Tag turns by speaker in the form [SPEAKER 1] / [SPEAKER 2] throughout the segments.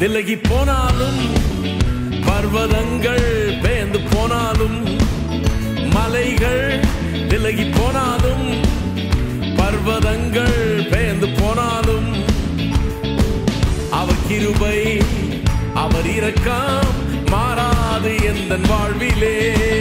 [SPEAKER 1] விலகி போனாலும் பர்வதங்கள் பேர்ந்து போனாலும் மலைகள் விலகி போனாலும் பர்வதங்கள் பேர்ந்து போனாலும் அவர் கிருபை அவர் இரக்கம் மாறாது எந்த வாழ்விலே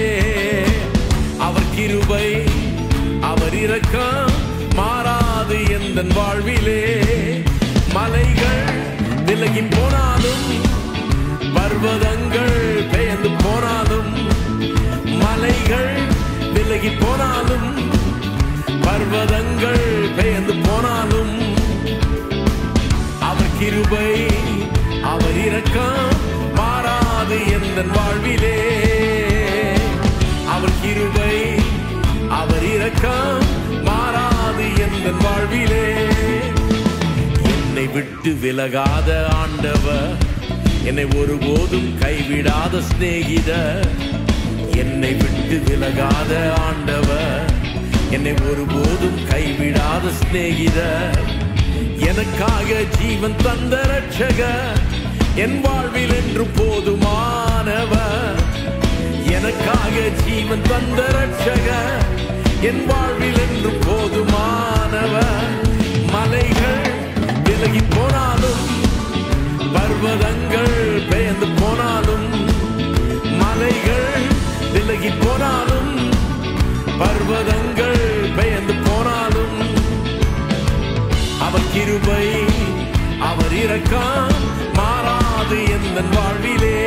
[SPEAKER 1] அவர் கிருபை அவர் இரக்கம் மாறாது எந்த வாழ்விலே மலைகள் விலகி போனாலும் பர்வதங்கள் பெயர்ந்து போனாலும் மலைகள் விலகி போனாலும் பர்வதங்கள் பெயர்ந்து போனாலும் அவர் கிருபை அவர் இரக்கம் மாறாது எந்த வாழ்விலே அவர் கிருபை அவர் இரக்கம் மாறாது எந்த வாழ்விலே என்னை விட்டு விலகாத ஆண்டவர் என்னை ஒருபோதும் கைவிடாத சிநேகிதர் என்னை விட்டு விலகாத ஆண்டவர் என்னை ஒருபோதும் கைவிடாத சிநேகிதர் எனக்காக ஜீவன் தந்த ரட்சகர் என் வாழ்வில் என்று போதுமானவர் எனக்காக ஜீவன் தந்த ரட்சகர் என் வாழ்வில் என்று போதுமானவர் மலைகள் விலகி போனாலும் பர்வதங்கள் பெயர்ந்து போனாலும் மலைகள் விலகி போனாலும் பர்வதங்கள் பெயர்ந்து போனாலும் அவர் கிருபை அவர் இரக்கம் மாறாது எந்த வாழ்விலே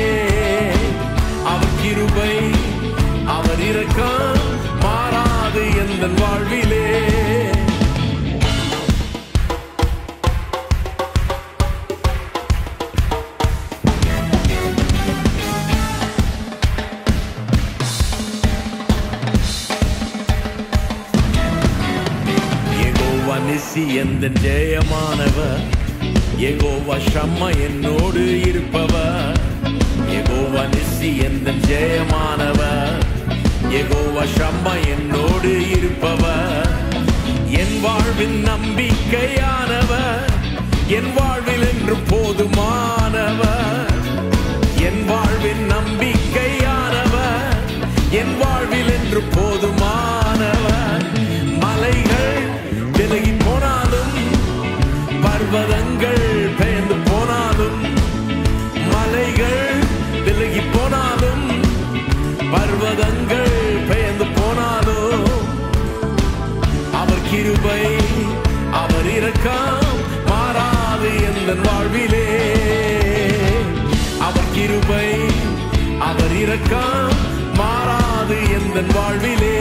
[SPEAKER 1] அவர் கிருபை அவர் இரக்கம் மாறாது எந்த வாழ்விலே யெகோவா நிசி எந்த ஜெயமானவர் யெகோவா ஷம்மா என்னோடு இருப்பவர் யெகோவா நிசி எந்த ஜெயமானவர் யெகோவா ஷம்மா என்னோடு இருப்பவர் என் வாழ்வின் நம்பிக்கையானவர் என் வாழ்வில் என்று போதுமானவர் என் வாழ்வின் நம்பிக்கையானவர் என் வாழ்வில் என்று போதுமானவர் மலைகள் விலகி போனாலும் பர்வதங்கள் பெயர்ந்து போனாலும் மலைகள் விலகி போனாலும் பர்வதங்கள் பெயர்ந்து போனாலும் அவர் கிருபை அவர் இரக்கம் மாறாது எந்த வாழ்விலே அவர் கிருபை அவர் இரக்கம் மாறாது எந்த வாழ்விலே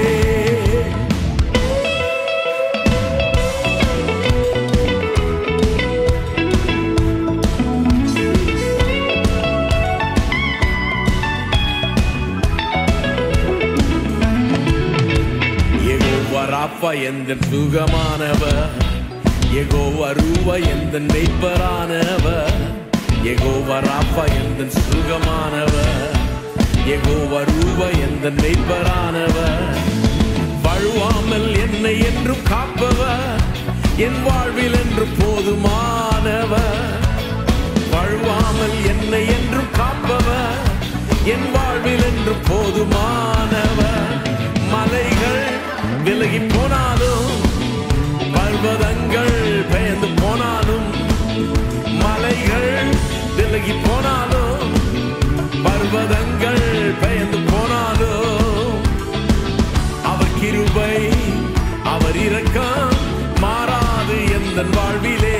[SPEAKER 1] யெகோவா ராப்பா எந்த சுகமானவர் யெகோவா ரூவா எந்த மெய்ப்பரானவர் யெகோவா ராப்பா எந்த சுகமானவர் யெகோவா ரூவா எந்த மெய்ப்பரானவர் வழுவாமல் என்னை என்றும் காப்பவர் என் வாழ்வில் என்று போதுமானவர் வழுவாமல் என்னை என்றும் காப்பவர் என் வாழ்வில் என்று போதுமானவர் மலைகள் விலகி போனாலும் பர்வதங்கள் பெயர்ந்து போனாலும் மலைகள் விலகி போனாலும் பர்வதங்கள் பெயர்ந்து போனாலும் அவர் கிருபை அவர் இரக்கம் மாறாது எந்த வாழ்விலே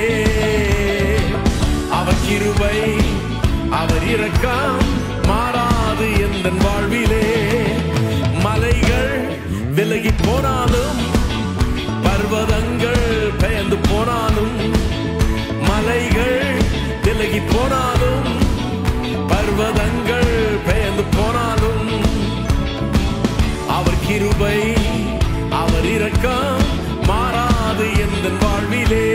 [SPEAKER 1] அவர் கிருபை அவர் இரக்கம் மாறாது எந்த வாழ்விலே மலைகள் விலகி போனாலும் பர்வதங்கள் பெயர்ந்து போனாலும் மலைகள் விலகி போனாலும் பர்வதங்கள் பெயர்ந்து போனாலும் அவர் கிருபை அவர் இரக்கம் மாறாது எந்த வாழ்விலே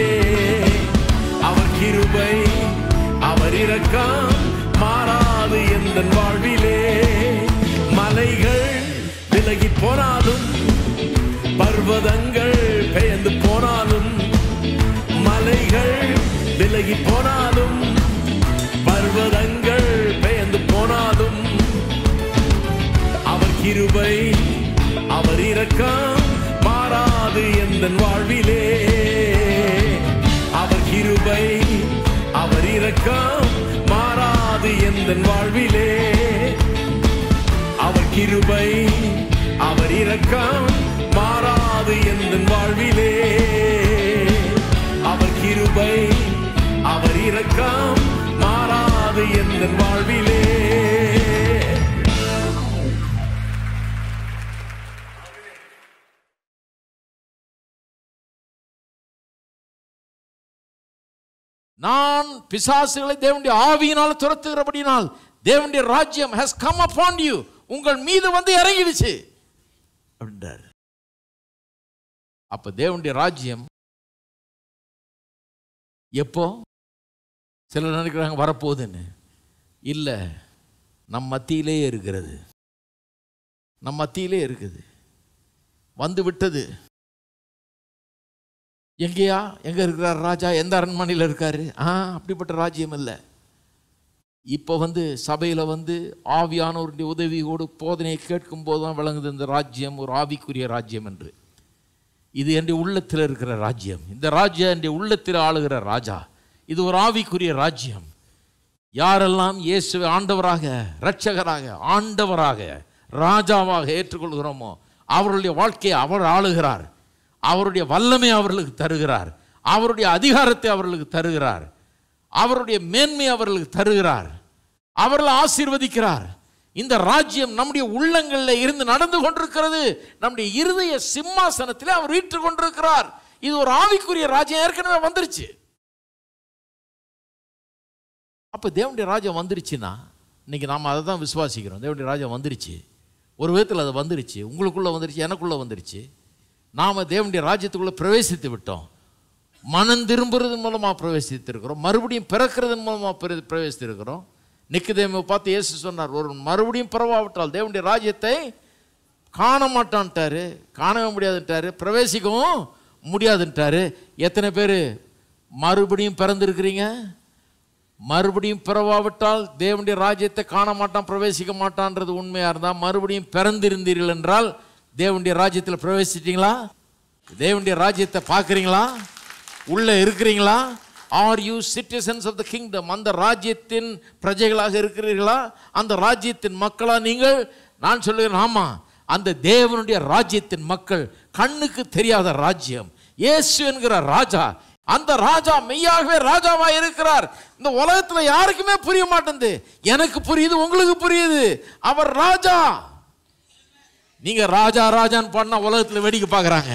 [SPEAKER 1] அவர் கிருபை அவர் இரக்கம் மாறாது எந்த வாழ்விலே மலைகள் விலகி போனாலும் பர்வதங்கள் பெயர்ந்து போனாலும் மலைகள் விலகி போனாலும் பர்வதங்கள் பெயர்ந்து போனாலும் அவர் கிருபை அவர் இரக்கம் மாறாது எந்த வாழ்விலே அவர் கிருபை அவர் இரக்கம் மாறாது எந்த வாழ்விலே அவர் கிருபை அவர் இரக்கம் மாறாது எந்த வாழ்விலே அவர் கிருபை அவர் இரக்கம் மாறாது எந்த வாழ்விலே
[SPEAKER 2] நான் பிசாசுகளை தேவனுடைய ஆவியினால் துரத்துகிறபடினால் தேவனுடைய ராஜ்யம் has come upon you உங்கள் மீது வந்து இறங்கிடுச்சு அப்படின்றார் அப்ப தேவனுடைய ராஜ்யம் எப்போ சிலர் நினைக்கிறாங்க வரப்போகுதுன்னு இல்லை நம் மத்தியிலே இருக்கிறது நம் மத்தியிலே இருக்குது வந்து விட்டது எங்கேயா எங்க இருக்கிறார் ராஜா எந்த அரண்மனையில் இருக்காரு ஆ அப்படிப்பட்ட ராஜ்யம் இல்லை இப்போ வந்து சபையில் வந்து ஆவியானவருடைய உதவியோடு போதனையை கேட்கும் போது தான் விளங்குது இந்த ராஜ்யம் ஒரு ஆவிக்குரிய ராஜ்யம் என்று இது என்னுடைய உள்ளத்தில் இருக்கிற ராஜ்யம் இந்த ராஜ்யம் என்னுடைய உள்ளத்தில் ஆளுகிற ராஜா இது ஒரு ஆவிக்குரிய ராஜ்யம் யாரெல்லாம் இயேசுவை ஆண்டவராக இரட்சகராக ஆண்டவராக ராஜாவாக ஏற்றுக்கொள்கிறோமோ அவர்களுடைய வாழ்க்கையை அவர் ஆளுகிறார் அவருடைய வல்லமை அவர்களுக்கு தருகிறார் அவருடைய அதிகாரத்தை அவர்களுக்கு தருகிறார் அவருடைய மேன்மை அவர்களுக்கு தருகிறார் அவர்களை ஆசீர்வதிக்கிறார் இந்த ராஜ்யம் நம்முடைய உள்ளங்களில் இருந்து நடந்து கொண்டிருக்கிறது நம்முடைய இருதய சிம்மாசனத்திலே அவர் வீற்று கொண்டிருக்கிறார் இது ஒரு ஆவிக்குரிய ராஜ்யம் ஏற்கனவே வந்துருச்சு அப்போ தேவனுடைய ராஜ்யம் வந்துருச்சுன்னா இன்னைக்கு நாம் அதை தான் விசுவாசிக்கிறோம் தேவனுடைய ராஜ்யம் வந்துருச்சு ஒரு விதத்தில் அது வந்துருச்சு உங்களுக்குள்ளே வந்துருச்சு எனக்குள்ளே வந்துருச்சு நாம் தேவனுடைய ராஜ்யத்துக்குள்ளே பிரவேசித்து விட்டோம் மனம் திரும்புறதன் மூலமாக பிரவேசித்திருக்கிறோம் மறுபடியும் பிறக்கிறதன் மூலமாக பிர- பிரவேசித்திருக்கிறோம் நிக்குதேமை பார்த்து இயேசு சொன்னார் ஒரு மறுபடியும் பிறவாவிட்டால் தேவனுடைய ராஜ்யத்தை காண மாட்டான்ட்டாரு காணவே முடியாதுன்ட்டாரு பிரவேசிக்கவும் முடியாதுன்ட்டாரு எத்தனை பேர் மறுபடியும் பிறந்திருக்கிறீங்க மறுபடியும் பிறவாவிட்டால் தேவனுடைய ராஜ்யத்தை காண மாட்டான் பிரவேசிக்க மாட்டான்றது உண்மையாக இருந்தால் மறுபடியும் பிறந்திருந்தீர்கள் என்றால் தேவனுடைய ராஜ்யத்தில் பிரவேசிச்சிட்டீங்களா தேவனுடைய ராஜ்யத்தை பார்க்குறீங்களா உள்ளே இருக்கிறீங்களா are you citizens of the kingdom அந்த ராஜ்யத்தின் பிரஜைகளாக இருக்கிறீர்களா அந்த ராஜ்யத்தின் மக்களா நீங்கள் நான் சொல்லுகிறேன் ஆமாம் அந்த தேவனுடைய ராஜ்யத்தின் மக்கள் கண்ணுக்கு தெரியாத ராஜ்யம் இயேசு என்கிற ராஜா அந்த ராஜா மெய்யாகவே ராஜாவா இருக்கிறார் இந்த உலகத்துல யாருக்குமே புரிய மாட்டேங்குது எனக்கு புரியுது உங்களுக்கு புரியுது அவர் ராஜா நீங்க ராஜா ராஜான்னு பண்ணா உலகத்துல வேடிக்கை பார்க்கறாங்க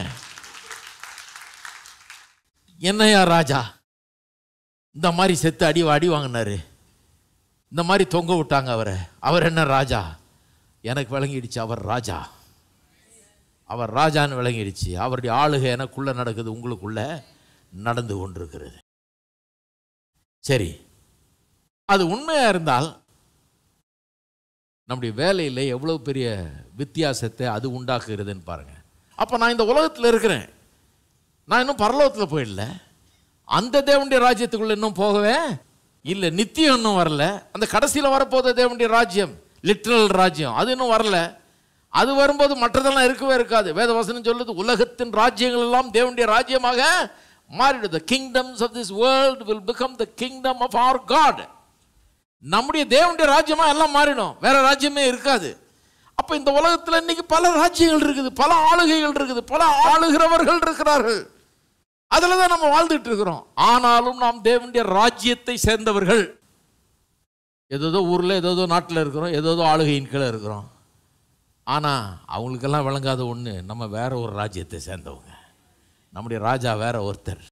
[SPEAKER 2] என்னையா ராஜா இந்த மாதிரி செத்து அடி அடி வாங்கினாரு இந்த மாதிரி தொங்க விட்டாங்க அவரை அவர் என்ன ராஜா எனக்கு விளங்கிடுச்சு அவர் ராஜா அவர் ராஜான்னு விளங்கிடுச்சு அவருடைய ஆளுகை எனக்குள்ள நடக்குது உங்களுக்குள்ள நடந்து கொண்டிருக்கிறது சரி அது உண்மையா இருந்தால் நம்முடைய வேலையில் எவ்வளவு பெரிய வித்தியாசத்தை அது உண்டாக்குகிறதுன்னு பாருங்க அப்போ நான் இந்த உலகத்தில் இருக்கிறேன் நான் இன்னும் பரலோகத்தில் போயிடல அந்த தேவனுடைய ராஜ்யத்துக்குள்ள இன்னும் போகவே இல்லை நித்தியம் இன்னும் வரல அந்த கடைசியில் வரப்போகுது தேவனுடைய ராஜ்யம் லிட்ரல் ராஜ்யம் அது இன்னும் வரல அது வரும்போது மற்றதெல்லாம் இருக்கவே இருக்காது வேதவசனம் சொல்லுது உலகத்தின் ராஜ்யங்கள் எல்லாம் தேவனுடைய ராஜ்யமாக மாறிடுது kingdoms of this world will become the kingdom of our God நம்முடைய தேவனுடைய ராஜ்யமா எல்லாம் மாறிடும் வேற ராஜ்யமே இருக்காது அப்ப இந்த உலகத்துல இன்னைக்கு பல ராஜ்யங்கள் இருக்குது பல ஆளுகைகள் இருக்குது பல ஆளுகிறவர்கள் இருக்கிறார்கள் அதுல தான் நம்ம வாழ்ந்துட்டு இருக்கிறோம் ஆனாலும் நாம் தேவனுடைய ராஜ்யத்தை சேர்ந்தவர்கள் ஏதோ ஊர்ல ஏதோ நாட்டில் இருக்கிறோம் ஏதோ ஆளுகையின் கீழே இருக்கிறோம் ஆனா அவங்களுக்கெல்லாம் விளங்காத ஒண்ணு நம்ம வேற ஒரு ராஜ்யத்தை சேர்ந்தவங்க நம்முடைய ராஜா வேற ஒருத்தர்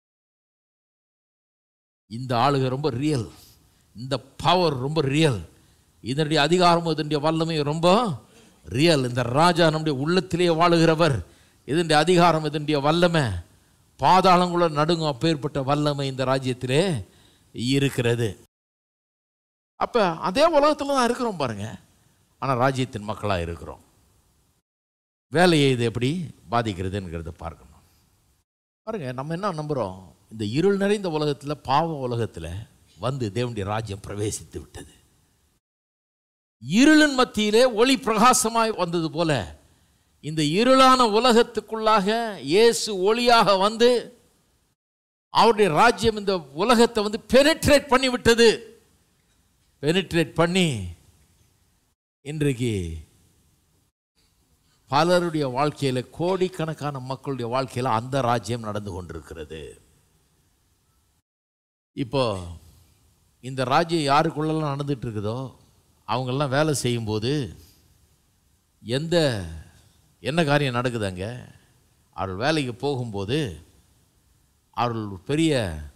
[SPEAKER 2] இந்த ஆளுகை ரொம்ப ரியல் இந்த பவர் ரொம்ப ரியல் இதனுடைய அதிகாரமும் இதனுடைய வல்லமையும் ரொம்ப ரியல் இந்த ராஜா நம்முடைய உள்ளத்திலேயே வாழுகிறவர் இதனுடைய அதிகாரம் இதனுடைய வல்லமை பாதாளங்குள்ள நடுங்கும் அப்பேற்பட்ட வல்லமை இந்த ராஜ்யத்திலே இருக்கிறது அப்ப அதே உலகத்துல தான் இருக்கிறோம் பாருங்க ஆனா ராஜ்யத்தின் மக்களாக இருக்கிறோம் வேலையை இது எப்படி பாதிக்கிறதுங்கிறத பார்க்கணும் பாருங்க நம்ம என்ன நம்புறோம் இந்த இருள் நிறைந்த உலகத்துல பாவ உலகத்துல வந்து தேவனுடைய ராஜ்யம் பிரவேசித்து விட்டது இருளின் மத்தியிலே ஒளி பிரகாசமாய் வந்தது போல இந்த இருளான உலகத்துக்குள்ளாக இயேசு ஒளியாக வந்து அவருடைய ராஜ்யம் இந்த உலகத்தை வந்து பெனிட்ரேட் பண்ணி விட்டது பெனிட்ரேட் பண்ணி இன்றைக்கு பலருடைய வாழ்க்கையில கோடிக்கணக்கான மக்களுடைய வாழ்க்கையில அந்த ராஜ்யம் நடந்து கொண்டிருக்கிறது இப்போ இந்த ராஜ்யம் யாருக்குள்ளெல்லாம் நடந்துட்டு இருக்குதோ அவங்கெல்லாம் வேலை செய்யும்போது எந்த என்ன காரியம் நடக்குது அங்கே அவர்கள் வேலைக்கு போகும்போது அவர்கள் ஒரு பெரிய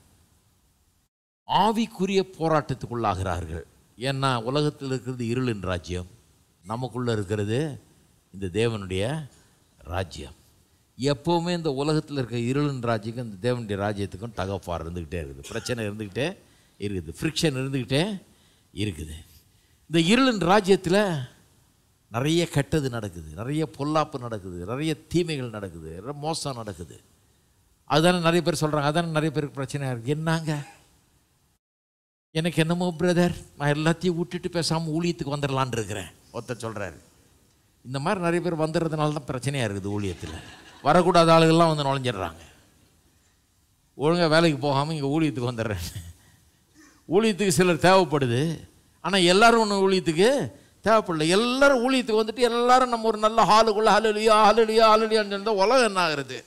[SPEAKER 2] ஆவிக்குரிய போராட்டத்துக்குள்ளாகிறார்கள் ஏன்னா உலகத்தில் இருக்கிறது இருளின் ராஜ்யம் நமக்குள்ளே இருக்கிறது இந்த தேவனுடைய ராஜ்யம் எப்போவுமே இந்த உலகத்தில் இருக்க இருளின் ராஜ்யக்கும் இந்த தேவனுடைய ராஜ்யத்துக்கும் தகப்பார் இருந்துக்கிட்டே இருக்குது பிரச்சனை இருந்துக்கிட்டே இருக்குது ஃப்ரிக்ஷன் இருந்துக்கிட்டே இருக்குது இந்த இருளின் ராஜ்யத்தில் நிறைய கெட்டது நடக்குது நிறைய பொல்லாப்பு நடக்குது நிறைய தீமைகள் நடக்குது ரொம்ப மோசம் நடக்குது அதுதானே நிறைய பேர் சொல்கிறாங்க அதானே நிறைய பேருக்கு பிரச்சனையாக இருக்குது என்னங்க எனக்கு என்னமோ பிரதர் நான் எல்லாத்தையும் விட்டுட்டு பேசாமல் ஊழியத்துக்கு வந்துடலான் இருக்கிறேன் ஒருத்தர் சொல்கிறாரு இந்த மாதிரி நிறைய பேர் வந்துடுறதுனால தான் பிரச்சனையாக இருக்குது ஊழியத்தில் வரக்கூடாத ஆளுகள்லாம் வந்து நுழைஞ்சிடுறாங்க ஒழுங்காக வேலைக்கு போகாமல் இங்கே ஊழியத்துக்கு வந்துடுறேன் ஊழியத்துக்கு சிலர் தேவைப்படுது ஆனால் எல்லாரும் ஒன்று ஊழியத்துக்கு தேவைப்படல எல்லாரும் ஊழியத்துக்கு வந்துட்டு எல்லாரும் நம்ம ஒரு நல்ல ஹாலுக்குள்ளே ஹலலியா ஹலலியா ஹலலியான்னு சொன்னா உலகம் என்ன ஆகுறது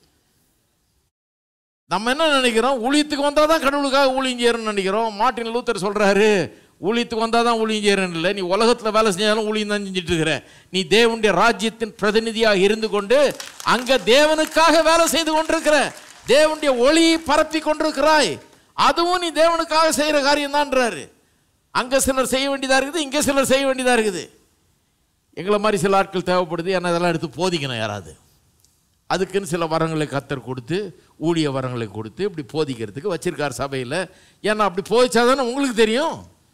[SPEAKER 2] நம்ம என்ன நினைக்கிறோம் ஊழியத்துக்கு வந்தால் தான் கடவுளுக்காக ஊழியம் செய்யணும்னு நினைக்கிறோம் மார்ட்டின் லூத்தர் சொல்கிறாரு ஊழியத்துக்கு வந்தால் தான் ஊழியம் செய்யறேன் இல்லை நீ உலகத்தில் வேலை செஞ்சாலும் ஊழியம் தான் செஞ்சுட்டு இருக்கிற நீ தேவனுடைய ராஜ்யத்தின் பிரதிநிதியாக இருந்து கொண்டு அங்கே தேவனுக்காக வேலை செய்து கொண்டிருக்கிற தேவனுடைய ஒளியை பரப்பி கொண்டிருக்கிறாய் அதுவும் நீ தேவனுக்காக செய்கிற காரியம் தான்றாரு அங்கே சிலர் செய்ய வேண்டியதாக இருக்குது இங்கே சிலர் செய்ய வேண்டியதாக இருக்குது எங்களை மாதிரி சில ஆட்கள் தேவைப்படுது ஏன்னா இதெல்லாம் எடுத்து போதிக்கணும் யாராவது அதுக்குன்னு சில வரங்களை கத்தர் கொடுத்து ஊழிய வரங்களை கொடுத்து இப்படி போதிக்கிறதுக்கு வச்சிருக்கார் சபையில் ஏன்னா அப்படி போதிச்சாதானே உங்களுக்கு தெரியும்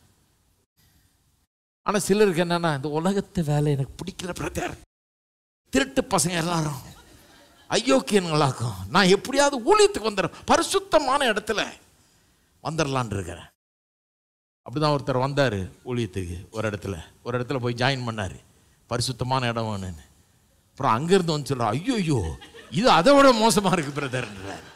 [SPEAKER 2] ஆனால் சிலருக்கு என்னன்னா இந்த உலகத்து வேலை எனக்கு பிடிக்கல பிரதர் திருட்டு பசங்க எல்லாரும் ஐயோக்கியன்களாக்கும் நான் எப்படியாவது ஊழியத்துக்கு வந்துடுறேன் பரிசுத்தமான இடத்துல வந்துடலான் இருக்கிறேன் அப்படிதான் ஒருத்தர் வந்தார் ஊழியத்துக்கு ஒரு இடத்துல ஒரு இடத்துல போய் ஜாயின் பண்ணார் பரிசுத்தமான இடம் வேணுன்னு அப்புறம் அங்கேருந்து வந்து சொல்கிறார் ஐயோ ஐயோ இது அதை விட மோசமாக இருக்கு பிரதர்ன்றார்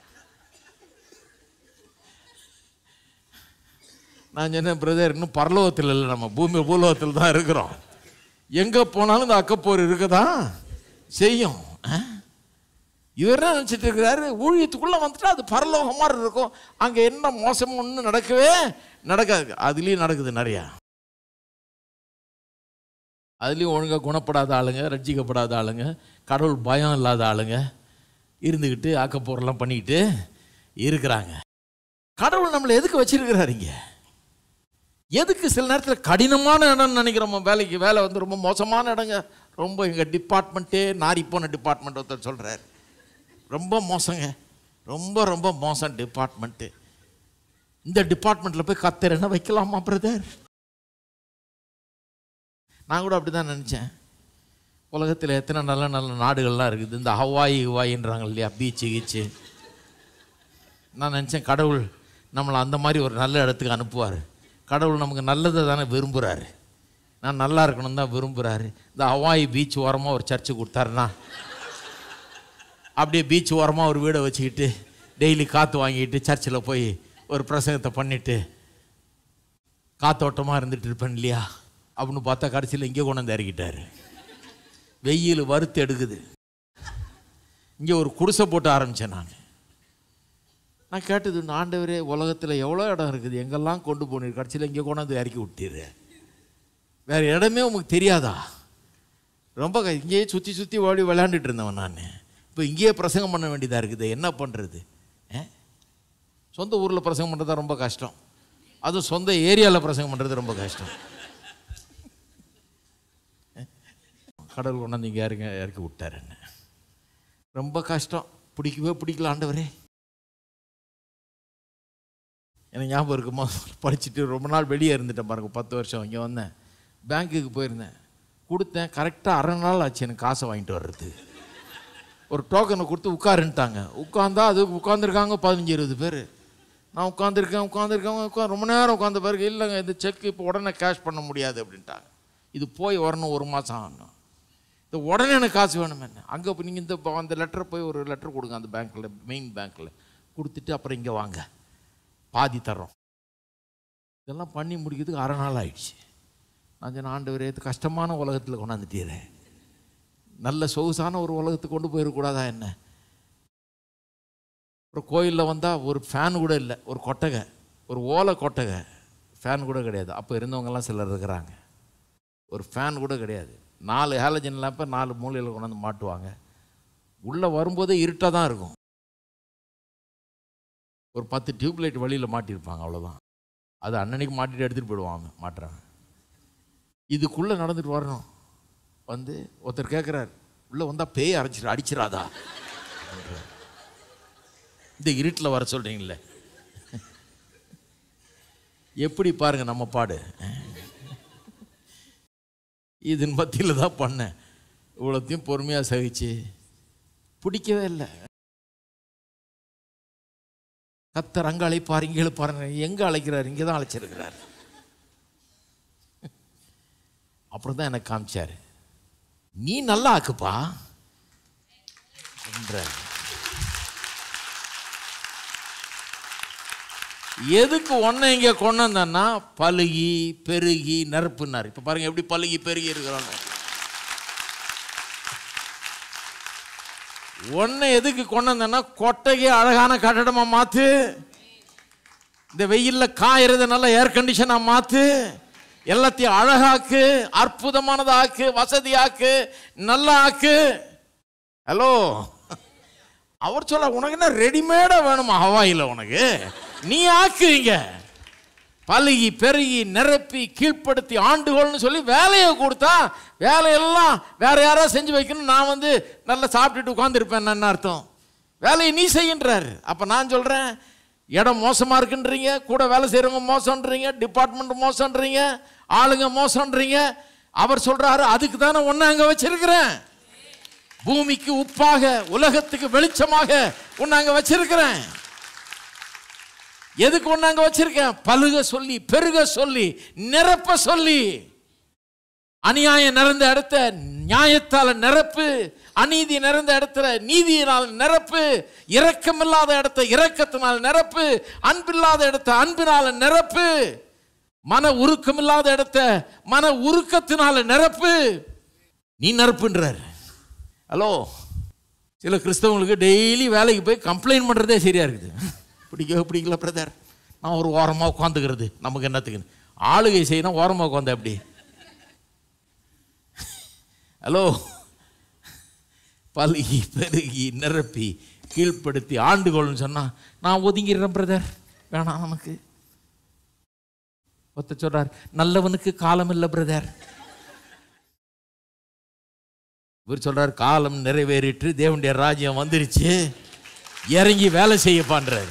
[SPEAKER 2] நான் சொன்னேன் பிரதர் இன்னும் பரலோகத்தில் இல்லை நம்ம பூமி பூலோகத்தில் தான் இருக்கிறோம் எங்கே போனாலும் இந்த அக்கப்போர் இருக்க தான் செய்யும் ஆ? இவர் என்ன நினச்சிட்டு இருக்கிறாரு ஊழியத்துக்குள்ளே வந்துட்டா அது பரலோகம் மாதிரி இருக்கும் அங்கே என்ன மோசம் ஒன்றும் நடக்கவே நடக்காது அதுலேயும் நடக்குது நிறையா அதுலேயும் ஒழுங்காக குணப்படாத ஆளுங்க ரட்சிக்கப்படாத ஆளுங்க கடவுள் பயம் இல்லாத ஆளுங்க இருந்துக்கிட்டு ஆக்கப்போரெல்லாம் பண்ணிக்கிட்டு இருக்கிறாங்க கடவுள் நம்மளை எதுக்கு வச்சிருக்கிறாரு இங்க எதுக்கு சில நேரத்தில் கடினமான இடம்னு நினைக்கிறோம் வேலைக்கு வேலை வந்து ரொம்ப மோசமான இடங்க ரொம்ப எங்கள் டிபார்ட்மெண்ட்டே நாரிப்போன டிபார்ட்மெண்ட் ஒருத்தர் சொல்கிறார் ரொம்ப மோசங்க ரொம்ப ரொம்ப மோசம் டிபார்ட்மெண்ட்டு இந்த டிபார்ட்மெண்ட்டில் போய் கத்தர் என்ன வைக்கலாமா பிரதர் நான் கூட அப்படி தான் நினச்சேன் உலகத்தில் எத்தனை நல்ல நல்ல நாடுகள்லாம் இருக்குது இந்த ஹவாய் ஹவாயின்றாங்க இல்லையா பீச்சு கீச்சு நான் நினச்சேன் கடவுள் நம்மளை அந்த மாதிரி ஒரு நல்ல இடத்துக்கு அனுப்புவார் கடவுள் நமக்கு நல்லதை தானே விரும்புகிறாரு நான் நல்லா இருக்கணும் தான் விரும்புகிறாரு இந்த ஹவாய் பீச் ஓரமாக ஒரு சர்ச்சு கொடுத்தாருன்னா அப்படியே பீச் ஓரமாக ஒரு வீடை வச்சுக்கிட்டு டெய்லி காற்று வாங்கிட்டு சர்ச்சில் போய் ஒரு பிரசங்கத்தை பண்ணிவிட்டு காத்தோட்டமாக இருந்துட்டு இருப்பேன் இல்லையா அப்படின்னு பார்த்தா கடைசியில் இங்கே கொண்டு வந்து இறக்கிட்டாரு வெயில் வறுத்து எடுக்குது இங்கே ஒரு குடிசை போட்டு ஆரம்பித்தேன் நான் நான் கேட்டது இந்த ஆண்டவரே உலகத்தில் எவ்வளோ இடம் இருக்குது எங்கெல்லாம் கொண்டு போனீர் கடைசியில் இங்கே கொண்டாந்து இறக்கி விட்டீரு வேறு இடமே உங்களுக்கு தெரியாதா ரொம்ப க- இங்கேயே சுற்றி சுற்றி ஓடி விளையாண்டுட்டு இருந்தவன் நான் இப்போ இங்கேயே பிரசங்கம் பண்ண வேண்டியதாக இருக்குது என்ன பண்ணுறது சொந்த ஊரில் பிரசங்கம் பண்ணுறது தான் ரொம்ப கஷ்டம் அதுவும் சொந்த ஏரியாவில் பிரசங்கம் பண்ணுறது ரொம்ப கஷ்டம் கடவுள் கொண்டாந்து இங்கே இறங்க இறக்கி விட்டார் என்ன ரொம்ப கஷ்டம் பிடிக்கவே பிடிக்கல ஆண்டவரே எனக்கு ஞாபகம் இருக்குமா படிச்சுட்டு ரொம்ப நாள் வெளியே இருந்துட்டேன் பாருங்க பத்து வருஷம் இங்கே வந்தேன் பேங்க்குக்கு போயிருந்தேன் கொடுத்தேன் கரெக்டாக அரை நாள் ஆச்சு எனக்கு காசை வாங்கிட்டு வர்றது ஒரு டோக்கனை கொடுத்து உட்காருன்ட்டாங்க உட்காந்தா அது உட்காந்துருக்காங்க பதினஞ்சு இருபது பேர் நான் உட்காந்துருக்கேன் உட்காந்துருக்கேன் உட்காந்து ரொம்ப நேரம் உட்காந்த பிறகு இல்லைங்க இந்த செக் இப்போ உடனே கேஷ் பண்ண முடியாது அப்படின்ட்டாங்க இது போய் வரணும் ஒரு மாதம் ஆகணும் இது உடனே எனக்கு காசு வேணும் என்ன அங்கே இப்போ நீங்கள் இந்த அந்த லெட்டரை போய் ஒரு லெட்டர் கொடுங்க அந்த பேங்க்கில் மெயின் பேங்க்கில் கொடுத்துட்டு அப்புறம் இங்கே வாங்க பாதி தர்றோம் இதெல்லாம் பண்ணி முடிக்கிறதுக்கு அரை நாள் ஆயிடுச்சு நான் சொன்ன ஆண்டவரே இது கஷ்டமான உலகத்தில் கொண்டாந்துட்டீரே நல்ல சொகுசான ஒரு உலகத்துக்கு கொண்டு போயிடக்கூடாதா என்ன அப்புறம் கோயிலில் வந்தால் ஒரு ஃபேன் கூட இல்லை ஒரு கொட்டகை ஒரு ஓலை கொட்டகை ஃபேன் கூட கிடையாது அப்போ இருந்தவங்கெல்லாம் சிலர் இருக்கிறாங்க ஒரு ஃபேன் கூட கிடையாது நாலு ஹேலஜன் லேம்பை நாலு மூலையில் கொண்டாந்து மாட்டுவாங்க உள்ளே வரும்போதே இருட்டாக தான் இருக்கும் ஒரு பத்து டியூப் லைட் வழியில் மாட்டியிருப்பாங்க அவ்வளோதான் அது அன்னன்னைக்கு மாட்டிட்டு எடுத்துகிட்டு போயிடுவாங்க மாட்டுறாங்க இதுக்குள்ளே நடந்துட்டு வரணும் வந்து ஒருத்தர் கேட்குறாரு உள்ளே வந்தால் பேய் அரைச்சிரு அடிச்சிடாதா இந்த இருட்டில் வர சொல்கிறீங்களே எப்படி பாருங்க நம்ம பாடு இதன் மத்தியில் தான் பண்ணேன் இவ்வளோத்தையும் பொறுமையாக சகிச்சு பிடிக்கவே இல்லை கத்தர் அங்கே அழைப்பார் இங்கே அழைப்பாருங்க எங்கே அழைக்கிறார் இங்கே தான் அழைச்சிருக்கிறார் அப்புறம் தான் எனக்கு காமிச்சார் நீ நல்லா ஆக்குப்பா என்றார் எதுக்கு ஒன்றை இங்கே கொண்டு வந்தேன்னா பழுகி பெருகி நெருப்புனார் இப்போ பாருங்க எப்படி பழுகி பெருகி இருக்கிறோன்னு ஒன்றை எதுக்கு கொண்டு வந்தேன்னா கொட்டைக்கு அழகான கட்டடமாக மாற்று இந்த வெயிலில் காயறத நல்லா ஏர் கண்டிஷனாக மாற்று எல்லாத்தையும் அழகாக்கு அற்புதமானதாக்கு வசதியாக்கு நல்லா ஆக்கு ஹலோ அவர் சொல்ல உனக்கு என்ன ரெடிமேடாக வேணுமா ஹவாயில் உனக்கு நீ ஆக்குவீங்க பழுகி பெருகி நிரப்பி கீழ்ப்படுத்தி ஆண்டுகோள்னு சொல்லி வேலையை கொடுத்தா வேலையெல்லாம் வேற யாராவது செஞ்சு வைக்கணும் நான் வந்து நல்லா சாப்பிட்டுட்டு உட்காந்துருப்பேன் என்ன அர்த்தம் வேலையை நீ செய்கின்றார் அப்போ நான் சொல்கிறேன் இடம் மோசமாக இருக்குன்றீங்க கூட வேலை செய்கிறவங்க மோசம்ன்றீங்க டிபார்ட்மெண்ட் மோசம்ன்றீங்க ஆளுங்க மோசம்ன்றீங்க அவர் சொல்கிறாரு அதுக்கு தானே ஒன்று அங்கே வச்சிருக்கிறேன் பூமிக்கு உப்பாக உலகத்துக்கு வெளிச்சமாக உன்னை அங்கே வச்சிருக்கிறேன் எதுக்கு ஒன்று அங்கே வச்சிருக்கேன் பழுக சொல்லி பெருக சொல்லி நிரப்ப சொல்லி அநியாயம் நிறைந்த இடத்த நியாயத்தால் நிரப்பு அநீதி நிறைந்த இடத்துல நீதியினால் நிரப்பு இரக்கமில்லாத இடத்த இரக்கத்தினால் நிரப்பு அன்பில்லாத இடத்த அன்பினால் நிரப்பு மன உருக்கம் இல்லாத இடத்த மன உருக்கத்தினால நிரப்பு நீ நிரப்புன்றார் ஹலோ சில கிறிஸ்தவங்களுக்கு டெய்லி வேலைக்கு போய் கம்ப்ளைண்ட் பண்ணுறதே சரியா இருக்குது பிடிக்க பிடிக்கல பிரதர் நான் ஒரு ஓரமாக உட்காந்துக்கிறது நமக்கு என்னத்துக்கு ஆளுகை செய்யணும் ஓரமாக உட்காந்த எப்படி ஹலோ பழுகி பெருகி நிரப்பி கீழ்ப்படுத்தி ஆண்டுகோள்னு சொன்னால் நான் ஒதுங்கிடுறேன் பிரதர் வேணாம் நமக்கு ஒத்த சொல்றார் நல்லவனுக்கு காலம் இல்லை பிரதர் இவர் சொல்றார் காலம் நிறைவேறிட்டு தேவனுடைய ராஜ்யம் வந்துருச்சு இறங்கி வேலை செய்யப்பான்றார்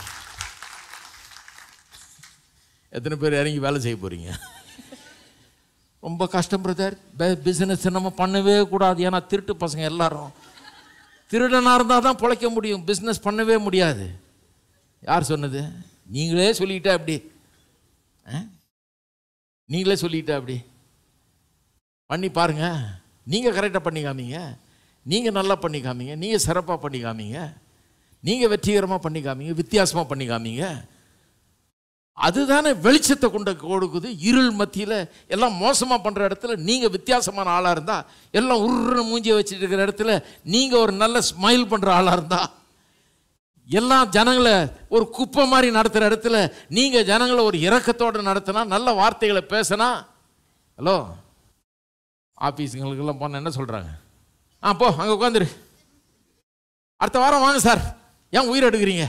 [SPEAKER 2] எத்தனை பேர் இறங்கி வேலை செய்ய போறீங்க ரொம்ப கஷ்டம் பிரதர் பிஸ்னஸ் நம்ம பண்ணவே கூடாது ஏன்னா திருட்டு பசங்க எல்லாரும் திருடனாக இருந்தால் தான் பிழைக்க முடியும் பிஸ்னஸ் பண்ணவே முடியாது யார் சொன்னது நீங்களே சொல்லிட்டா அப்படி ஆ? நீங்களே சொல்லிட்டா அப்படி பண்ணி பாருங்க நீங்கள் கரெக்டாக பண்ணி காமிங்க நீங்கள் நல்லா பண்ணி காமிங்க நீங்கள் சிறப்பாக பண்ணி காமிங்க நீங்கள் வெற்றிகரமாக பண்ணி காமிங்க வித்தியாசமாக பண்ணி காமிங்க அதுதானே வெளிச்சத்தை கொண்டு கொடுக்குது இருள் மத்தியில் எல்லாம் மோசமாக பண்ணுற இடத்துல நீங்கள் வித்தியாசமான ஆளாக இருந்தால் எல்லாம் உருன்னு மூஞ்சியை வச்சுட்டு இருக்கிற இடத்துல நீங்கள் ஒரு நல்ல ஸ்மைல் பண்ணுற ஆளாக இருந்தால் எல்லாம் ஜனங்களை ஒரு குப்பை மாதிரி நடத்துகிற இடத்துல நீங்கள் ஜனங்களை ஒரு இரக்கத்தோடு நடத்தினா நல்ல வார்த்தைகளை பேசினா ஹலோ ஆஃபீஸுங்களுக்கெல்லாம் போனால் என்ன சொல்கிறாங்க ஆ போ அங்கே உட்காந்துரு அடுத்த வாரம் வாங்க சார் ஏன் உயிர் எடுக்கிறீங்க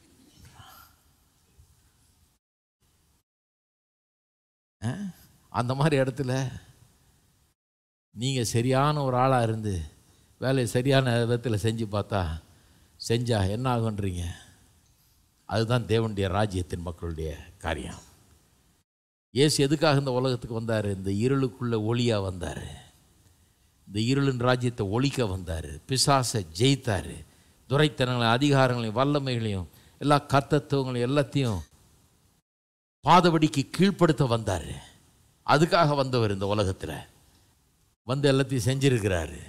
[SPEAKER 2] ஆ? அந்த மாதிரி இடத்துல நீங்கள் சரியான ஒரு ஆளாக இருந்து வேலையை சரியான விதத்தில் செஞ்சு பார்த்தா செஞ்சா என்ன ஆகுன்றீங்க அதுதான் தேவனுடைய ராஜ்யத்தின் மக்களுடைய காரியம் இயேசு எதுக்காக இந்த உலகத்துக்கு வந்தார் இந்த இருளுக்குள்ள ஒளியாக வந்தார் இந்த இருளின் ராஜ்யத்தை ஒழிக்க வந்தார் பிசாசை ஜெயித்தார் துரைத்தனங்களையும் அதிகாரங்களையும் வல்லமைகளையும் எல்லா கர்த்தத்துவங்களும் எல்லாத்தையும் பாதபடிக்கு கீழ்ப்படுத்த வந்தார் அதுக்காக வந்தவர் இந்த உலகத்தில் வந்து எல்லாத்தையும் செஞ்சிருக்கிறாரு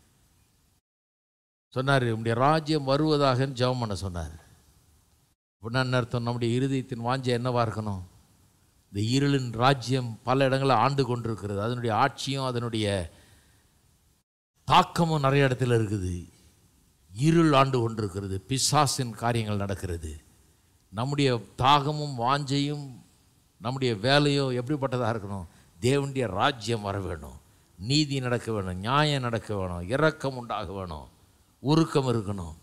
[SPEAKER 2] சொன்னார் உடைய ராஜ்யம் வருவதாகன்னு ஜெபம் பண்ண சொன்னார் அப்படின்னா என்ன அர்த்தம் நம்முடைய இருதயத்தின் வாஞ்சை என்னவா இருக்கணும் இந்த இருளின் ராஜ்யம் பல இடங்களில் ஆண்டு கொண்டிருக்கிறது அதனுடைய ஆட்சியும் அதனுடைய தாக்கமும் நிறைய இடத்துல இருக்குது இருள் ஆண்டு கொண்டிருக்கிறது பிசாசின் காரியங்கள் நடக்கிறது நம்முடைய தாகமும் வாஞ்சையும் நம்முடைய வேலையும் எப்படிப்பட்டதாக இருக்கணும் தேவனுடைய ராஜ்யம் வர வேணும் நீதி நடக்க வேணும் நியாயம் நடக்க வேணும் இரக்கம் உண்டாக வேணும் உருக்கம் இருக்கணும்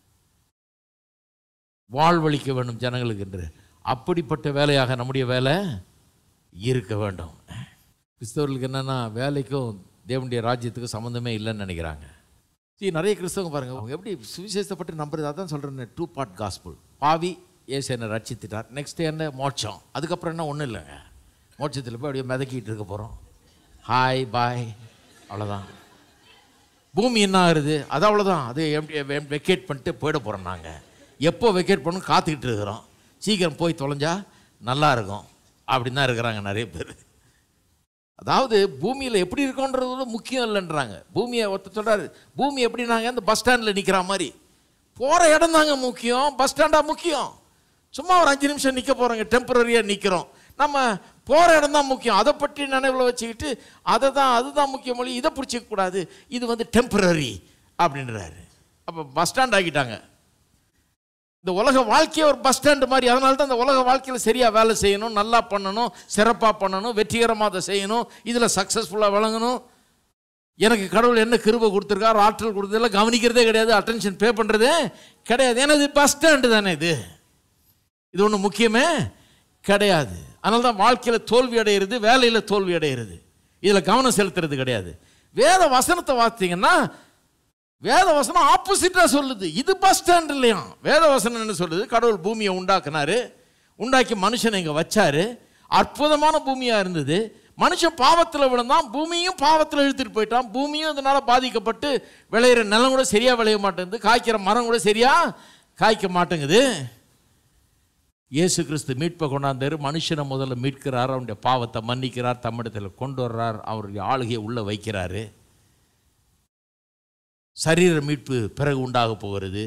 [SPEAKER 2] வாழ்வழிக்க வேண்டும் ஜனங்களுக்கு என்று அப்படிப்பட்ட வேலையாக நம்முடைய வேலை இருக்க வேண்டும் கிறிஸ்தவர்களுக்கு என்னென்னா வேலைக்கும் தேவனுடைய ராஜ்யத்துக்கும் சம்மந்தமே இல்லைன்னு நினைக்கிறாங்க சரி நிறைய கிறிஸ்தவங்க பாருங்க அவங்க எப்படி சுவிசேஷப்பட்டு நம்புறது அதான் சொல்கிறேன் டூ பார்ட் காஸ்புல் பாவி ஏசு என்னை ரட்சித்துட்டார் நெக்ஸ்ட் என்ன மோட்சம் அதுக்கப்புறம் என்ன ஒன்றும் இல்லைங்க மோட்சத்தில் போய் அப்படியே மிதக்கிட்டு இருக்க போகிறோம் ஹாய் பாய் அவ்வளோதான் பூமி என்ன ஆகுது அது அவ்வளோதான் அது வெக்கேட் பண்ணிட்டு போயிட போகிறோம் நாங்கள் எப்போ வெக்கேட் பண்ணணும் காத்துக்கிட்டு இருக்கிறோம் சீக்கிரம் போய் தொலைஞ்சா நல்லா இருக்கும் அப்படின்னு தான் இருக்கிறாங்க நிறைய பேர் அதாவது பூமியில் எப்படி இருக்கோன்றது முக்கியம் இல்லைன்றாங்க பூமியை ஒருத்தர் சொல்கிறாரு பூமி எப்படின்னாங்க இந்த பஸ் ஸ்டாண்டில் நிற்கிற மாதிரி போகிற இடம் தாங்க முக்கியம் பஸ் ஸ்டாண்டாக முக்கியம் சும்மா ஒரு அஞ்சு நிமிஷம் நிற்க போகிறோங்க டெம்பரரியாக நிற்கிறோம் நம்ம போகிற இடம் தான் முக்கியம் அதை பற்றி நினைவில் வச்சுக்கிட்டு அதை தான் அதுதான் முக்கிய மொழி இதை பிடிச்சிக்க கூடாது இது வந்து டெம்பரரி அப்படின்றாரு அப்போ பஸ் ஸ்டாண்ட் ஆக்கிட்டாங்க இந்த உலக வாழ்க்கையே ஒரு பஸ் ஸ்டாண்டு மாதிரி அதனால தான் இந்த உலக வாழ்க்கையில் சரியாக வேலை செய்யணும் நல்லா பண்ணணும் சிறப்பாக பண்ணணும் வெற்றிகரமாக அதை செய்யணும் இதில் சக்ஸஸ்ஃபுல்லாக விளங்கணும் எனக்கு கடவுள் என்ன கிருபை கொடுத்துருக்காரு ஆற்றல் கொடுத்ததெல்லாம் கவனிக்கிறதே கிடையாது அட்டென்ஷன் பே பண்ணுறதே கிடையாது ஏன்னா இது பஸ் ஸ்டாண்டு தானே இது இது ஒன்றும் முக்கியமே கிடையாது அதனால தான் வாழ்க்கையில் தோல்வி அடைகிறது வேலையில் தோல்வி அடைகிறது இதில் கவனம் செலுத்துறது கிடையாது வேத வசனத்தை பார்த்தீங்கன்னா வேத வசனம் ஆப்போசிட்டாக சொல்லுது இது பஸ் ஸ்டாண்ட் இல்லையா வேத வசனம் என்ன சொல்லுது கடவுள் பூமியை உண்டாக்குனாரு உண்டாக்கி மனுஷனை இங்கே வச்சாரு அற்புதமான பூமியாக இருந்தது மனுஷன் பாவத்தில் விழுந்தான் பூமியும் பாவத்தில் இழுத்துட்டு போயிட்டான் பூமியும் இதனால் பாதிக்கப்பட்டு விளையிற நிலம் கூட சரியாக விளைய மாட்டேங்குது காய்க்கிற மரம் கூட சரியாக காய்க்க மாட்டேங்குது இயேசு கிறிஸ்து மீட்பை கொண்டாந்தாரு மனுஷனை முதல்ல மீட்கிறார் அவனுடைய பாவத்தை மன்னிக்கிறார் தம்மிடத்தில் கொண்டு வர்றார் அவருடைய ஆளுகையை உள்ளே வைக்கிறாரு சரீர மீட்பு பிறகு உண்டாக போகிறது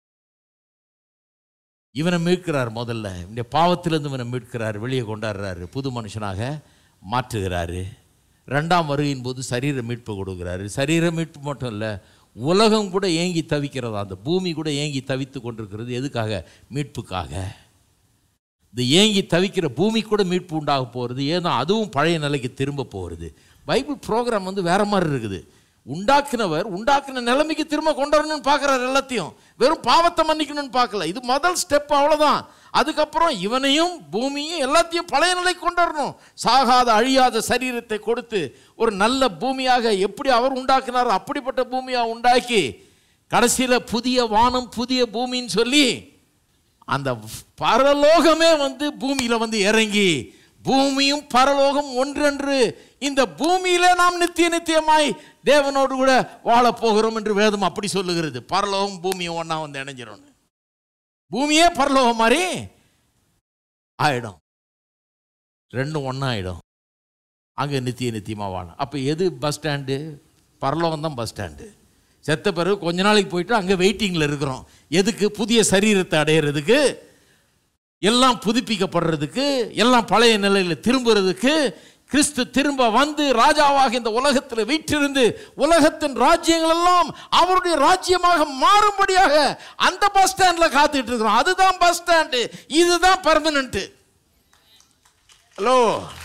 [SPEAKER 2] இவனை மீட்கிறார் முதல்ல இந்த பாவத்திலிருந்து இவனை மீட்கிறார் வெளியே கொண்டாடுறாரு புது மனுஷனாக மாற்றுகிறாரு ரெண்டாம் வருகையின் போது சரீர மீட்பு கொடுக்குறாரு சரீர மீட்பு மட்டும் இல்லை உலகம் கூட ஏங்கி தவிக்கிறதா அந்த பூமி கூட ஏங்கி தவித்து கொண்டிருக்கிறது எதுக்காக மீட்புக்காக இந்த ஏங்கி தவிக்கிற பூமி கூட மீட்பு உண்டாக போகிறது ஏன்னா அதுவும் பழைய நிலைக்கு திரும்ப போகிறது பைபிள் ப்ரோக்ராம் வந்து வேற மாதிரி இருக்குது உண்டாக்குனவர் உண்டாக்குன நிலைமைக்கு திரும்ப கொண்டு வரணும்னு பார்க்குறாரு எல்லாத்தையும் வெறும் பாவத்தை மன்னிக்கணும்னு பார்க்கல இது முதல் ஸ்டெப் அவ்வளோதான் அதுக்கப்புறம் இவனையும் பூமியும் எல்லாத்தையும் பழைய நிலைக்கு கொண்டு வரணும் சாகாத அழியாத சரீரத்தை கொடுத்து ஒரு நல்ல பூமியாக எப்படி அவர் உண்டாக்குனாரோ அப்படிப்பட்ட பூமியாக உண்டாக்கி கடைசியில் புதிய வானம் புதிய பூமின்னு சொல்லி அந்த பரலோகமே வந்து பூமியில வந்து இறங்கி பூமியும் பரலோகம் ஒன்றென்று இந்த பூமியில நாம் நித்திய நித்தியமாய் தேவனோடு கூட வாழப் போகிறோம் என்று வேதம் அப்படி சொல்லுகிறது பரலோகம் பூமியும் ஒண்ணா வந்து இணைஞ்சிரும் பூமியே பரலோகம் மாதிரி ஆயிடும் ரெண்டும் ஒண்ணா ஆயிடும் அங்க நித்திய நித்தியமா வாழும் அப்ப எது பஸ் ஸ்டாண்டு பரலோகம் தான் பஸ் ஸ்டாண்டு செத்த பிறகு கொஞ்ச நாளைக்கு போயிட்டு அங்கே வெயிட்டிங்கில் இருக்கிறோம் எதுக்கு புதிய சரீரத்தை அடையிறதுக்கு எல்லாம் புதுப்பிக்கப்படுறதுக்கு எல்லாம் பழைய நிலையில் திரும்புறதுக்கு கிறிஸ்து திரும்ப வந்து ராஜாவாக இந்த உலகத்தில் வீற்றிருந்து உலகத்தின் ராஜ்யங்கள் எல்லாம் அவருடைய ராஜ்யமாக மாறும்படியாக அந்த பஸ் ஸ்டாண்டில் காத்துட்டு இருக்கிறோம் அதுதான் பஸ் ஸ்டாண்டு இதுதான் பர்மனண்ட் ஹலோ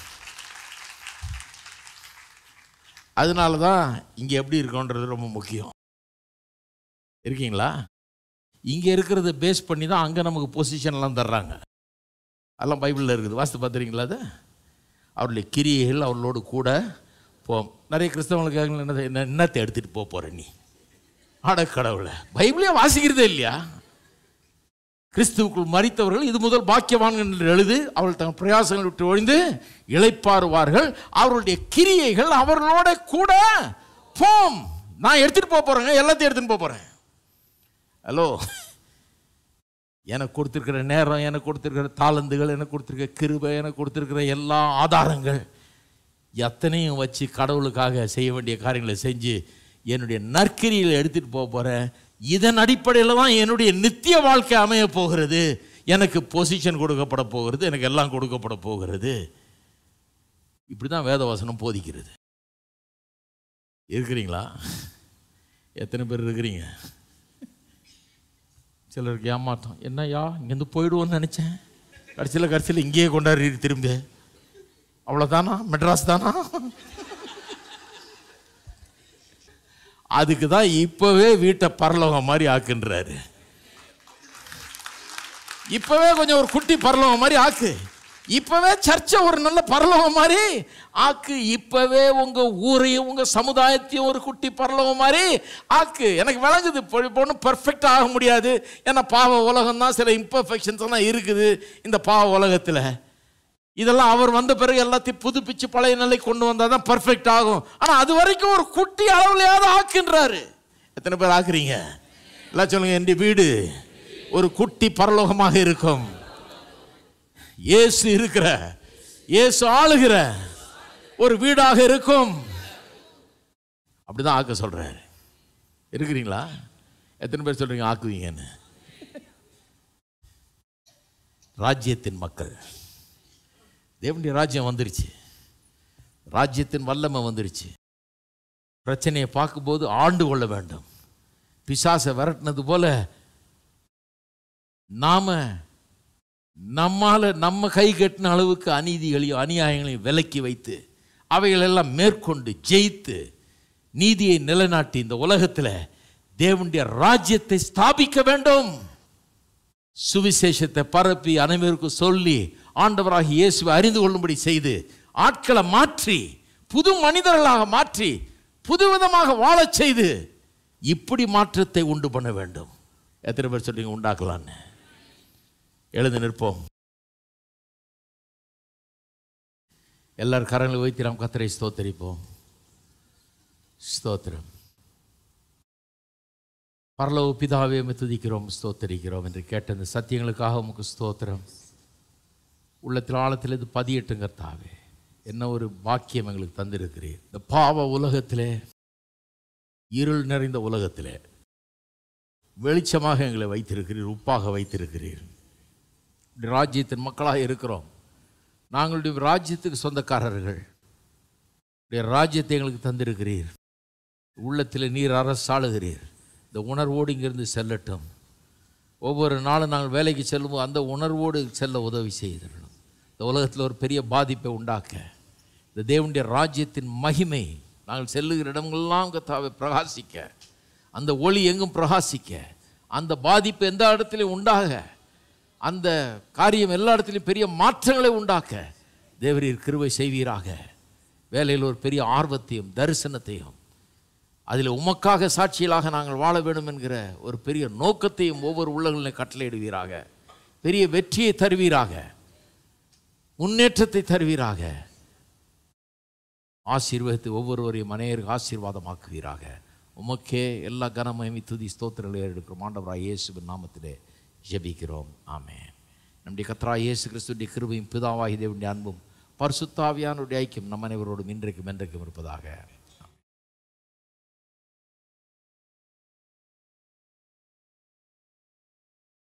[SPEAKER 2] அதனால தான் இங்கே எப்படி இருக்கோன்றது ரொம்ப முக்கியம் இருக்கீங்களா இங்கே இருக்கிறத பேஸ் பண்ணி தான் அங்கே நமக்கு பொசிஷன்லாம் தர்றாங்க அதெல்லாம் பைபிளில் இருக்குது வாஸ்து பார்த்துறீங்களா அது அவருடைய கிரியைகள் அவர்களோடு கூட போம் நிறைய கிறிஸ்தவங்களுக்கு என்ன என்ன என்னத்தை எடுத்துகிட்டு போக போகிற நீ ஆட கடவுளை பைபிளே வாசிக்கிறதே இல்லையா கிறிஸ்துவுக்குள் மறித்தவர்கள் இது முதல் பாக்கியவான்கள் என்று எழுது அவர்கள் தங்கள் பிரயாசங்களை விட்டு ஒழிந்து இளைப்பாறுவார்கள் அவர்களுடைய கிரியைகள் அவர்களோட கூட போம் நான் எடுத்துட்டு போக போறேங்க எல்லாத்தையும் எடுத்துட்டு போக போறேன் ஹலோ எனக்கு கொடுத்துருக்கிற நேரம் எனக்கு கொடுத்துருக்கிற தாளந்துகள் எனக்கு கொடுத்துருக்கிற கிருபை எனக்கு கொடுத்துருக்கிற எல்லா ஆதாரங்கள் எத்தனையும் வச்சு கடவுளுக்காக செய்ய வேண்டிய காரியங்களை செஞ்சு என்னுடைய நற்கிரியில் எடுத்துகிட்டு போக போகிறேன் இதன் அடிப்படையில் தான் என்னுடைய நித்திய வாழ்க்கை அமைய போகிறது எனக்கு பொசிஷன் கொடுக்கப்பட போகிறது எனக்கு எல்லாம் கொடுக்கப்பட போகிறது இப்படி தான் வேதவசனம் போதிக்கிறது இருக்கிறீங்களா எத்தனை பேர் இருக்கிறீங்க சிலருக்கு ஏமாற்றம் என்னய்யா இங்கேருந்து போயிடுவோன்னு நினச்சேன் கடைசியில் கடைசியில் இங்கேயே கொண்டாடி திரும்ப அவ்வளோதானா மெட்ராஸ் தானா அதுக்கு தான் இப்போவே வீட்டை பரலோகம் மாதிரி ஆக்குன்றாரு இப்போவே கொஞ்சம் ஒரு குட்டி பரலோகம் மாதிரி ஆக்கு இப்போவே சர்ச்சை ஒரு நல்ல பரலோகம் மாதிரி ஆக்கு இப்போவே உங்கள் ஊரையும் உங்கள் சமுதாயத்தையும் ஒரு குட்டி பரலோகம் மாதிரி ஆக்கு எனக்கு விளங்குது ஒன்றும் பர்ஃபெக்டாக ஆக முடியாது ஏன்னா பாவ உலகம் தான் சில இம்பர்ஃபெக்ஷன்ஸ் எல்லாம் இருக்குது இந்த பாவ உலகத்தில் இதெல்லாம் அவர் வந்த பிறகு எல்லாத்தையும் புதுப்பிச்சு பழைய நிலை கொண்டு வந்தால் தான் பர்ஃபெக்ட் ஆகும் ஆனால் அது வரைக்கும் ஒரு குட்டி அளவுலையாவது ஆக்குன்றாரு எத்தனை பேர் ஆக்குறீங்க எல்லாம் சொல்லுங்க என் வீடு ஒரு குட்டி பரலோகமாக இருக்கும் இயேசு இருக்கிற இயேசு ஆளுகிற ஒரு வீடாக இருக்கும் அப்படிதான் ஆக்க சொல்றாரு இருக்கிறீங்களா எத்தனை பேர் சொல்றீங்க ஆக்குவீங்கன்னு ராஜ்யத்தின் மக்கள் தேவனுடைய ராஜ்யம் வந்துருச்சு ராஜ்யத்தின் வல்லமை வந்துருச்சு பிரச்சனையை பார்க்கும்போது ஆண்டு கொள்ள வேண்டும் பிசாசை விரட்டினது போல நாம நம்மால நம்ம கை கட்டின அளவுக்கு அநீதிகளையும் அநியாயங்களையும் விலக்கி வைத்து அவைகளெல்லாம் மேற்கொண்டு ஜெயித்து நீதியை நிலைநாட்டி இந்த உலகத்தில் தேவனுடைய ராஜ்யத்தை ஸ்தாபிக்க வேண்டும் சுவிசேஷத்தை பரப்பி அனைவருக்கும் சொல்லி ஆண்டவராக இயேசுவை அறிந்து கொள்ளும்படி செய்து ஆட்களை மாற்றி புது மனிதர்களாக மாற்றி புதுவிதமாக வாழச் செய்து இப்படி மாற்றத்தை உண்டு பண்ண வேண்டும் எத்தனை பேர் சொல்றீங்க உண்டாக்கலான்னு எழுந்து நிற்போம் எல்லாரும் கரங்களை வைத்து நாம் கத்தரை ஸ்தோத்தரிப்போம் ஸ்தோத்திரம் பரலோக பிதாவே உம்மை துதிக்கிறோம் ஸ்தோத்தரிக்கிறோம் என்று கேட்ட இந்த சத்தியங்களுக்காக உமக்கு ஸ்தோத்திரம் உள்ளத்தில் ஆழத்தில் இது பதியட்டுங்க தாவே என்ன ஒரு பாக்கியம் எங்களுக்கு தந்திருக்கிறீர் இந்த பாவ உலகத்திலே இருள் நிறைந்த உலகத்திலே வெளிச்சமாக எங்களை வைத்திருக்கிறீர் உப்பாக வைத்திருக்கிறீர் இப்படி ராஜ்யத்தின் மக்களாக இருக்கிறோம் நாங்களுடைய ராஜ்யத்துக்கு சொந்தக்காரர்கள் உடைய ராஜ்யத்தை எங்களுக்கு தந்திருக்கிறீர் உள்ளத்தில் நீர் அரசாளுகிறீர் இந்த உணர்வோடு இங்கிருந்து செல்லட்டும் ஒவ்வொரு நாளும் நாங்கள் வேலைக்கு செல்லும்போது அந்த உணர்வோடு செல்ல உதவி செய்திடணும் இந்த உலகத்தில் ஒரு பெரிய பாதிப்பை உண்டாக்க இந்த தேவனுடைய ராஜ்யத்தின் மகிமை நாங்கள் செல்லுகிற இடங்களெல்லாம் கத்தாவை பிரகாசிக்க அந்த ஒளி எங்கும் பிரகாசிக்க அந்த பாதிப்பு எந்த இடத்துலையும் உண்டாக அந்த காரியம் எல்லா இடத்துலையும் பெரிய மாற்றங்களை உண்டாக்க தேவரீர் கிருபை செய்வீராக வேலையில் ஒரு பெரிய ஆர்வத்தையும் தரிசனத்தையும் அதில் உமக்காக சாட்சியலாக நாங்கள் வாழ வேண்டும் என்கிற ஒரு பெரிய நோக்கத்தையும் ஒவ்வொரு உள்ளங்களிலும் கட்டளையிடுவீராக பெரிய வெற்றியை தருவீராக முன்னேற்றத்தை தருவீராக ஆசீர்வதித்து ஒவ்வொருவரையும் அநேகருக்கு ஆசீர்வாதமாக்குவீராக உமக்கே எல்லா கனமயமி துதி ஸ்தோத்திரங்களை எடுக்கிறோம் ஆண்டவராக இயேசுவின் நாமத்திலே ஜெபிக்கிறோம் ஆமென் நம்முடைய கத்ரா இயேசு கிறிஸ்துடைய கிருபையும் பிதாவாகி தேவனுடைய அன்பும் பரிசுத்தாவியானுடைய ஐக்கியம் நம் அனைவரோடும் இன்றைக்கும் என்றைக்கும் இருப்பதாக